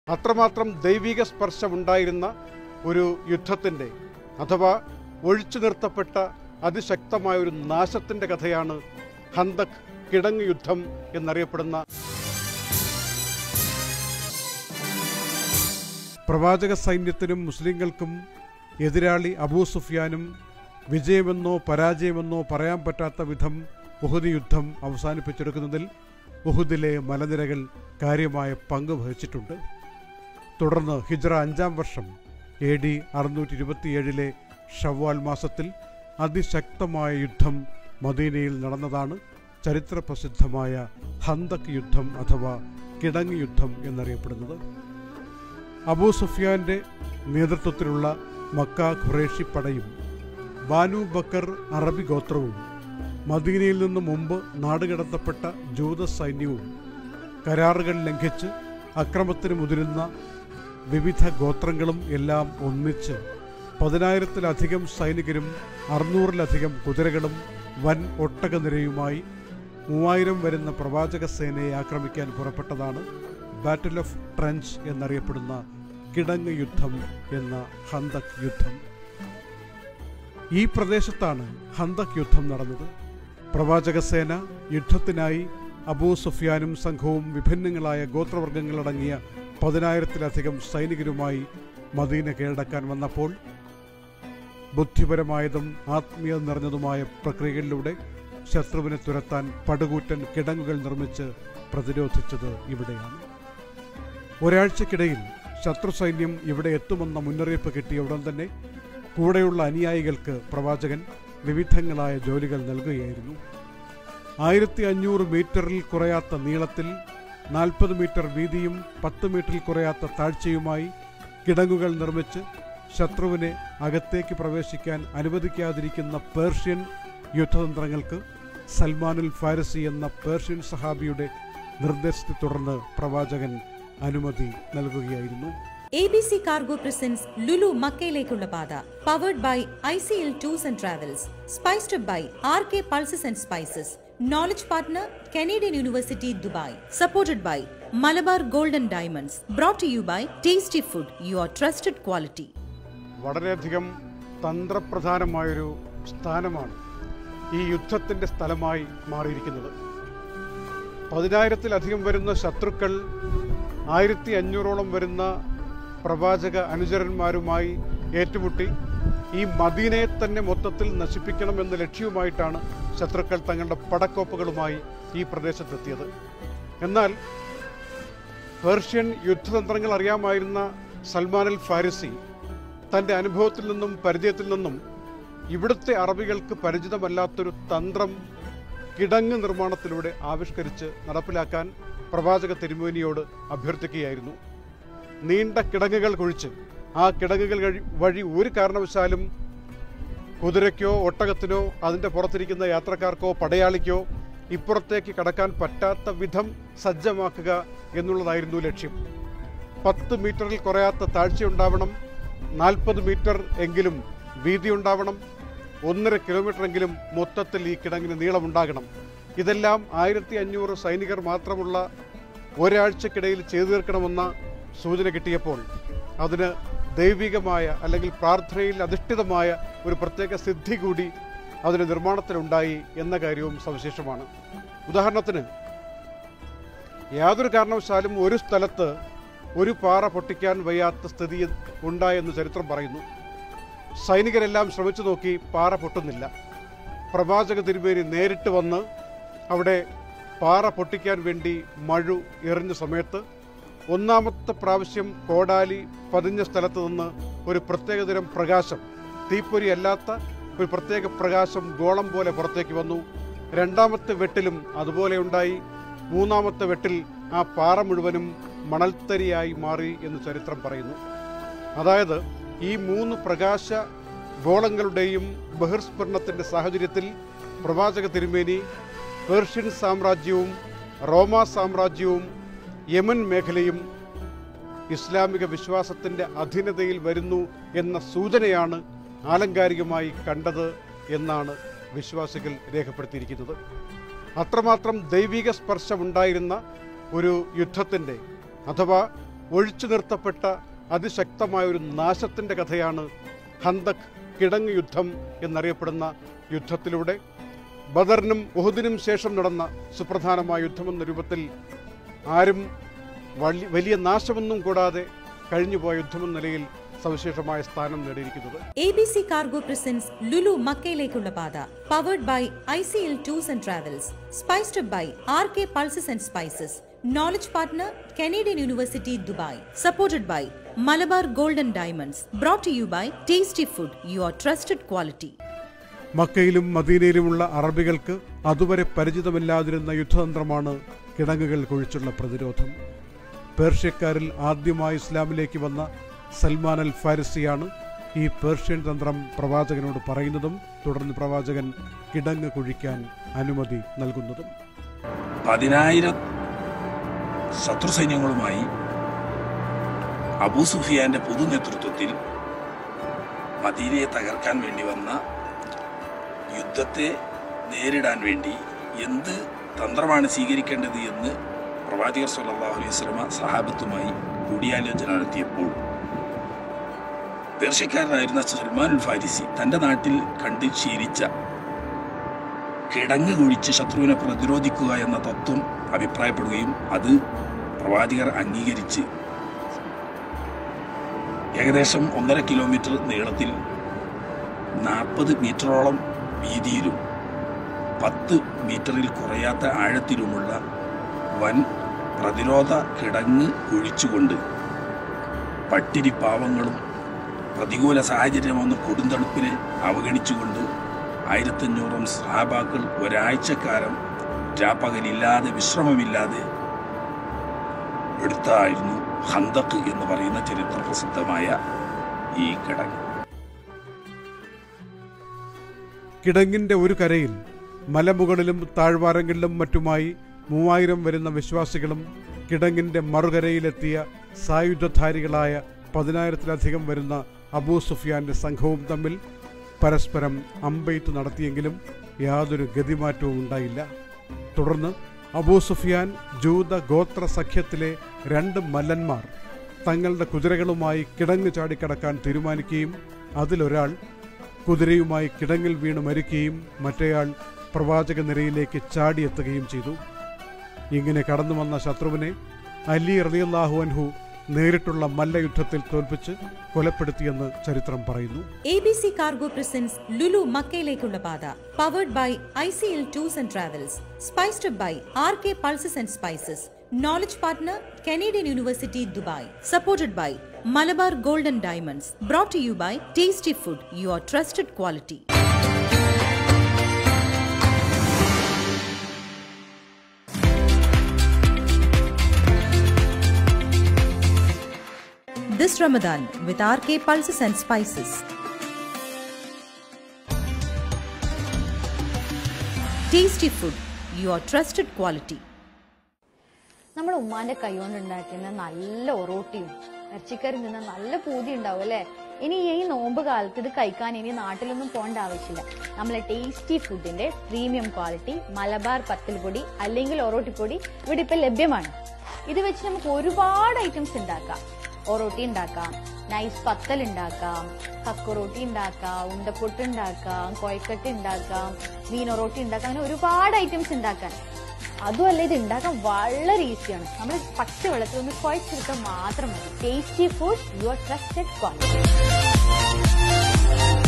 അത്രമാത്രം ദൈവിക സ്പർശമുണ്ടായിരുന്ന ഒരു യുദ്ധത്തിൻ്റെ അഥവാ ഒഴിച്ചു നിർത്തപ്പെട്ട അതിശക്തമായ ഒരു നാശത്തിൻ്റെ കഥയാണ് ഹന്തക് കിടങ്ങ് യുദ്ധം എന്നറിയപ്പെടുന്ന പ്രവാചക സൈന്യത്തിനും മുസ്ലിങ്ങൾക്കും എതിരാളി അബൂ സുഫിയാനും വിജയമെന്നോ പരാജയമെന്നോ പറയാൻ പറ്റാത്ത വിധം ഉഹുദ് യുദ്ധം അവസാനിപ്പിച്ചെടുക്കുന്നതിൽ ഉഹുദിലെ മലനിരകൾ കാര്യമായ പങ്ക് വഹിച്ചിട്ടുണ്ട് തുടർന്ന് ഹിജ്റ അഞ്ചാം വർഷം എ ഡി അറുന്നൂറ്റി ഇരുപത്തിയേഴിലെ ഷവ്വാൽ മാസത്തിൽ അതിശക്തമായ യുദ്ധം മദീനയിൽ നടന്നതാണ് ചരിത്രപ്രസിദ്ധമായ ഹന്തക് യുദ്ധം അഥവാ കിടങ്ങ് യുദ്ധം എന്നറിയപ്പെടുന്നത് അബൂ സുഫിയാന്റെ നേതൃത്വത്തിലുള്ള മക്ക ഖുറേഷി പടയും ബാനു ബക്കർ അറബി ഗോത്രവും മദീനയിൽ നിന്ന് മുമ്പ് നാടുകടത്തപ്പെട്ട ജൂത സൈന്യവും കരാറുകൾ ലംഘിച്ച് അക്രമത്തിന് മുതിരുന്ന വിവിധ ഗോത്രങ്ങളും എല്ലാം ഒന്നിച്ച് പതിനായിരത്തിലധികം സൈനികരും അറുന്നൂറിലധികം കുതിരകളും വൻ ഒട്ടകനിരയുമായി മൂവായിരം വരുന്ന പ്രവാചക സേനയെ ആക്രമിക്കാൻ പുറപ്പെട്ടതാണ് ബാറ്റിൽ ഓഫ് ട്രഞ്ച് എന്നറിയപ്പെടുന്ന കിടങ്ങ് യുദ്ധം എന്ന ഹന്തക് യുദ്ധം ഈ പ്രദേശത്താണ് ഹന്തക് യുദ്ധം നടന്നത് പ്രവാചക സേന യുദ്ധത്തിനായി അബൂ സുഫിയാനും സംഘവും വിഭിന്നങ്ങളായ ഗോത്രവർഗങ്ങളടങ്ങിയ പതിനായിരത്തിലധികം സൈനികരുമായി മദീന കീഴടക്കാൻ വന്നപ്പോൾ ബുദ്ധിപരമായതും ആത്മീയത നിറഞ്ഞതുമായ പ്രക്രിയകളിലൂടെ ശത്രുവിനെ തുരത്താൻ പടുകൂറ്റൻ കിടങ്ങുകൾ നിർമ്മിച്ച് പ്രതിരോധിച്ചത് ഇവിടെയാണ് ഒരാഴ്ചക്കിടയിൽ ശത്രു സൈന്യം ഇവിടെ എത്തുമെന്ന മുന്നറിയിപ്പ് കിട്ടിയ ഉടൻ തന്നെ കൂടെയുള്ള അനുയായികൾക്ക് പ്രവാചകൻ വിവിധങ്ങളായ ജോലികൾ നൽകുകയായിരുന്നു ആയിരത്തി അഞ്ഞൂറ് മീറ്ററിൽ കുറയാത്ത നീളത്തിൽ നാൽപ്പത് മീറ്റർ വീതിയും പത്ത് മീറ്ററിൽ കുറയാത്ത താഴ്ചയുമായി കിടങ്ങുകൾ നിർമ്മിച്ച് ശത്രുവിനെ അകത്തേക്ക് പ്രവേശിക്കാൻ അനുവദിക്കാതിരിക്കുന്ന പേർഷ്യൻ യുദ്ധതന്ത്രങ്ങൾക്ക് സൽമാനുൽ ഫാരസി എന്ന പേർഷ്യൻ സഹാബിയുടെ നിർദ്ദേശത്തെ തുടർന്ന് പ്രവാചകൻ അനുമതി നൽകുകയായിരുന്നു A B C cargo presents Lulu മക്കയിലേക്കുള്ള പാത powered by I C L tours and travels spiced by R K pulses and spices knowledge partner Canadian University Dubai supported by Malabar golden diamonds brought you by tasty food your trusted quality വളരെയധികം തന്ത്രപ്രധാനമായൊരു സ്ഥാനമാണ് ഈ യുദ്ധത്തിൻ്റെ സ്ഥലമായി മാറിയിരിക്കുന്നത് പതിനായിരത്തിലധികം വരുന്ന ശത്രുക്കൾ ആയിരത്തി അഞ്ഞൂറോളം വരുന്ന പ്രവാചക അനുചരന്മാരുമായി ഏറ്റുമുട്ടി ഈ മദീനയെ തന്നെ മൊത്തത്തിൽ നശിപ്പിക്കണം എന്ന ലക്ഷ്യവുമായിട്ടാണ് ശത്രുക്കൾ തങ്ങളുടെ പടക്കോപ്പുകളുമായി ഈ പ്രദേശത്തെത്തിയത് എന്നാൽ പേർഷ്യൻ യുദ്ധതന്ത്രങ്ങൾ അറിയാമായിരുന്ന സൽമാൻ അൽ ഫാരിസി തൻ്റെ അനുഭവത്തിൽ നിന്നും പരിചയത്തിൽ നിന്നും ഇവിടുത്തെ അറബികൾക്ക് പരിചിതമല്ലാത്തൊരു തന്ത്രം കിടങ്ങ് നിർമ്മാണത്തിലൂടെ ആവിഷ്കരിച്ച് നടപ്പിലാക്കാൻ പ്രവാചക തിരുമേനിയോട് അഭ്യർത്ഥിക്കുകയായിരുന്നു നീണ്ട കിടങ്ങുകൾ കുഴിച്ച് ആ കിടങ്ങുകൾ കഴി- വഴി ഒരു കാരണവശാലും കുതിരയ്ക്കോ ഒട്ടകത്തിനോ അതിൻ്റെ പുറത്തിരിക്കുന്ന യാത്രക്കാർക്കോ പടയാളിക്കോ ഇപ്പുറത്തേക്ക് കടക്കാൻ പറ്റാത്ത വിധം സജ്ജമാക്കുക എന്നുള്ളതായിരുന്നു ലക്ഷ്യം പത്ത് മീറ്ററിൽ കുറയാത്ത താഴ്ചയുണ്ടാവണം നാൽപ്പത് മീറ്റർ എങ്കിലും വീതി ഉണ്ടാവണം ഒന്നര കിലോമീറ്റർ എങ്കിലും മൊത്തത്തിൽ ഈ കിടങ്ങിന് നീളമുണ്ടാകണം ഇതെല്ലാം ആയിരത്തി അഞ്ഞൂറ് സൈനികർ മാത്രമുള്ള ഒരാഴ്ചക്കിടയിൽ ചെയ്തു തീർക്കണമെന്ന സൂചന കിട്ടിയപ്പോൾ അതിന് ദൈവികമായ അല്ലെങ്കിൽ പ്രാർത്ഥനയിൽ അധിഷ്ഠിതമായ ഒരു പ്രത്യേക സിദ്ധി കൂടി അതിന് നിർമ്മാണത്തിലുണ്ടായി എന്ന കാര്യവും സവിശേഷമാണ് ഉദാഹരണത്തിന് യാതൊരു കാരണവശാലും ഒരു സ്ഥലത്ത് ഒരു പാറ പൊട്ടിക്കാൻ വയ്യാത്ത സ്ഥിതി ഉണ്ടായെന്ന് ചരിത്രം പറയുന്നു സൈനികരെല്ലാം ശ്രമിച്ചു നോക്കി പാറ പൊട്ടുന്നില്ല പ്രവാചക തിരുമേനി നേരിട്ട് വന്ന് അവിടെ പാറ പൊട്ടിക്കാൻ വേണ്ടി മഴു എറിഞ്ഞ സമയത്ത് ഒന്നാമത്തെ പ്രാവശ്യം കോടാലി പതിഞ്ഞ സ്ഥലത്ത് നിന്ന് ഒരു പ്രത്യേകതരം പ്രകാശം തീപ്പൊരി അല്ലാത്ത ഒരു പ്രത്യേക പ്രകാശം ഗോളം പോലെ പുറത്തേക്ക് വന്നു രണ്ടാമത്തെ വെട്ടിലും അതുപോലെ ഉണ്ടായി മൂന്നാമത്തെ വെട്ടിൽ ആ പാറ മുഴുവനും മണൽത്തരിയായി മാറി എന്ന് ചരിത്രം പറയുന്നു അതായത് ഈ മൂന്ന് പ്രകാശ ഗോളങ്ങളുടെയും ബഹിർസ്ഫുരണത്തിന്റെ സാഹചര്യത്തിൽ പ്രവാചക തിരുമേനി പേർഷ്യൻ സാമ്രാജ്യവും റോമ സാമ്രാജ്യവും യമൻ മേഖലയും ഇസ്ലാമിക വിശ്വാസത്തിന്റെ അധീനതയിൽ വരുന്നു എന്ന സൂചനയാണ് ആലങ്കാരികമായി കണ്ടത് എന്നാണ് വിശ്വാസികൾ രേഖപ്പെടുത്തിയിരിക്കുന്നത് അത്രമാത്രം ദൈവിക സ്പർശമുണ്ടായിരുന്ന ഒരു യുദ്ധത്തിൻ്റെ അഥവാ ഒഴിച്ചു നിർത്തപ്പെട്ട അതിശക്തമായ ഒരു നാശത്തിൻ്റെ കഥയാണ് ഹന്തക് കിടങ്ങ് യുദ്ധം എന്നറിയപ്പെടുന്ന യുദ്ധത്തിലൂടെ ബദറിനും ഉഹുദിനും ശേഷം നടന്ന സുപ്രധാനമായ യുദ്ധമെന്ന രൂപത്തിൽ ആരും വലി- വലിയ നാശമൊന്നും കൂടാതെ കഴിഞ്ഞുപോയ യുദ്ധമെന്ന നിലയിൽ സവിശേഷമായ സ്ഥാനം നേടിയിരിക്കുന്നത് A B C cargo presents Lulu മക്കയിലേക്കുള്ള പാത powered by I C L tours and travels spiced by R K pulses and spices knowledge partner Canadian University Dubai supported by Malabar golden diamonds brought you by tasty food your trusted quality മക്കയിലും മദീനയിലുമുള്ള അറബികൾക്ക് അതുവരെ പരിചിതമില്ലാതിരുന്ന യുദ്ധതന്ത്രമാണ് കിടങ്ങുകൾ കുഴിച്ചുള്ള പ്രതിരോധം പേർഷ്യക്കാരിൽ ആദ്യമായി ഇസ്ലാമിലേക്ക് വന്ന സൽമാൻ അൽ ഫാരിസിയാണ് ഈ Persian തന്ത്രം പ്രവാചകനോട് പറയുന്നതും തുടർന്ന് പ്രവാചകൻ കിടങ്ങ് കുഴിക്കാൻ അനുമതി നൽകുന്നതും പതിനായിരം ശത്രു സൈന്യങ്ങളുമായി അബൂ സുഫിയാന്റെ പൊതു നേതൃത്വത്തിൽ മദീനയെ തകർക്കാൻ വേണ്ടി വന്ന യുദ്ധത്തെ നേരിടാൻ വേണ്ടി എന്ത് തന്ത്രമാണ് സ്വീകരിക്കേണ്ടത് എന്ന് പ്രവാചകർ സല്ലല്ലാഹു അലൈഹി വസല്ലമ സഹാബത്തുമായി കൂടിയാലോചന നടത്തിയപ്പോൾ പേർഷ്യക്കാരനായിരുന്ന സൽമാൻ ഉൽ ഫാരിസി തന്റെ നാട്ടിൽ കണ്ട് ശീലിച്ച കിടങ്ങ് കുഴിച്ച് ശത്രുവിനെ പ്രതിരോധിക്കുക എന്ന തത്വം അഭിപ്രായപ്പെടുകയും അത് പ്രവാചകർ അംഗീകരിച്ച് ഏകദേശം ഒന്നര കിലോമീറ്റർ നീളത്തിൽ നാൽപ്പത് മീറ്ററോളം വീതിയിലും പത്ത് മീറ്ററിൽ കുറയാത്ത ആഴത്തിലുമുള്ള വൻ പ്രതിരോധ കിടങ്ങ് കുഴിച്ചുകൊണ്ട് പട്ടിരി പാവങ്ങളും പ്രതികൂല സാഹചര്യമെന്ന കൊടുന്തണുപ്പിനെ അവഗണിച്ചുകൊണ്ട് ആയിരത്തഞ്ഞൂറോളം സഹാബാക്കൾ ഒരാഴ്ചക്കാലം രാപ്പകലില്ലാതെ വിശ്രമമില്ലാതെ എടുത്തായിരുന്നു ഹന്തക്ക് എന്ന് പറയുന്ന ചരിത്ര പ്രസിദ്ധമായ ഈ കിടങ്ങ് കിടങ്ങിന്റെ ഒരു കരയിൽ മലമുകളിലും താഴ്വാരങ്ങളിലും മറ്റുമായി മൂവായിരം വരുന്ന വിശ്വാസികളും കിടങ്ങിന്റെ മറുകരയിലെത്തിയ സായുധധാരികളായ പതിനായിരത്തിലധികം വരുന്ന അബൂ സുഫിയാന്റെ സംഘവും തമ്മിൽ പരസ്പരം അമ്പെയ്ത്ത് നടത്തിയെങ്കിലും യാതൊരു ഗതിമാറ്റവും ഉണ്ടായില്ല തുടർന്ന് അബൂ സുഫിയാൻ ജൂത ഗോത്ര സഖ്യത്തിലെ രണ്ട് മല്ലന്മാർ തങ്ങളുടെ കുതിരകളുമായി കിടങ്ങ് ചാടിക്കടക്കാൻ തീരുമാനിക്കുകയും അതിലൊരാൾ കുതിരയുമായി കിടങ്ങിൽ വീണ് മരിക്കുകയും മറ്റേയാൾ പ്രവാചക നിരയിലേക്ക് ചാടിയെത്തുകയും ചെയ്തു ഇങ്ങനെ കടന്നു വന്ന ശത്രുവിനെ അലി റളിയല്ലാഹു അൻഹു നേരിട്ടുള്ള മല്ലയുദ്ധത്തിൽ തോൽപ്പിച്ച് കൊലപ്പെടുത്തിയെന്ന് ചരിത്രം പറയുന്നു A B C cargo presents Lulu മക്കയിലേക്കുള്ള പാത powered by I C L tours and travels spiced by R K pulses and spices knowledge partner Canadian University Dubai supported by Malabar golden diamonds brought you by tasty food your trusted quality This Ramadan with RK Pulses and Spices. Tasty food, your trusted quality. നമ്മൾ ഉമ്മാന്റെ കൈ കൊണ്ട് ഉണ്ടാക്കുന്ന നല്ല ഒറോട്ടിയും ഇറച്ചിക്കറി നിന്ന് നല്ല പൂതി ഉണ്ടാവും അല്ലെ ഇനി ഈ നോമ്പ് കാലത്ത് ഇത് കഴിക്കാൻ ഇനി നാട്ടിലൊന്നും പോകേണ്ട ആവശ്യമില്ല നമ്മളെ ടേസ്റ്റി ഫുഡിന്റെ പ്രീമിയം ക്വാളിറ്റി മലബാർ പത്തൽപ്പൊടി അല്ലെങ്കിൽ ഒറോട്ടിപ്പൊടി ഇവിടെ ഇപ്പൊ ലഭ്യമാണ് ഇത് വെച്ച് നമുക്ക് ഒരുപാട് ഐറ്റംസ് ഉണ്ടാക്കാം ഒറോട്ടി ഉണ്ടാക്കാം നൈസ് പത്തൽ ഉണ്ടാക്കാം കക്കുറോട്ടി ഉണ്ടാക്കാം ഉണ്ടപ്പൊട്ട് ഉണ്ടാക്കാം കോയക്കട്ട് ഉണ്ടാക്കാം മീനൊറോട്ടി ഉണ്ടാക്കാം അങ്ങനെ ഒരുപാട് ഐറ്റംസ് ഉണ്ടാക്കാൻ അതുമല്ല ഇത് ഉണ്ടാക്കാൻ വളരെ ഈസിയാണ് നമ്മൾ പച്ച വെള്ളത്തിൽ ഒന്ന് കുഴച്ചെടുക്കാൻ മാത്രം മതി tasty food your trusted quality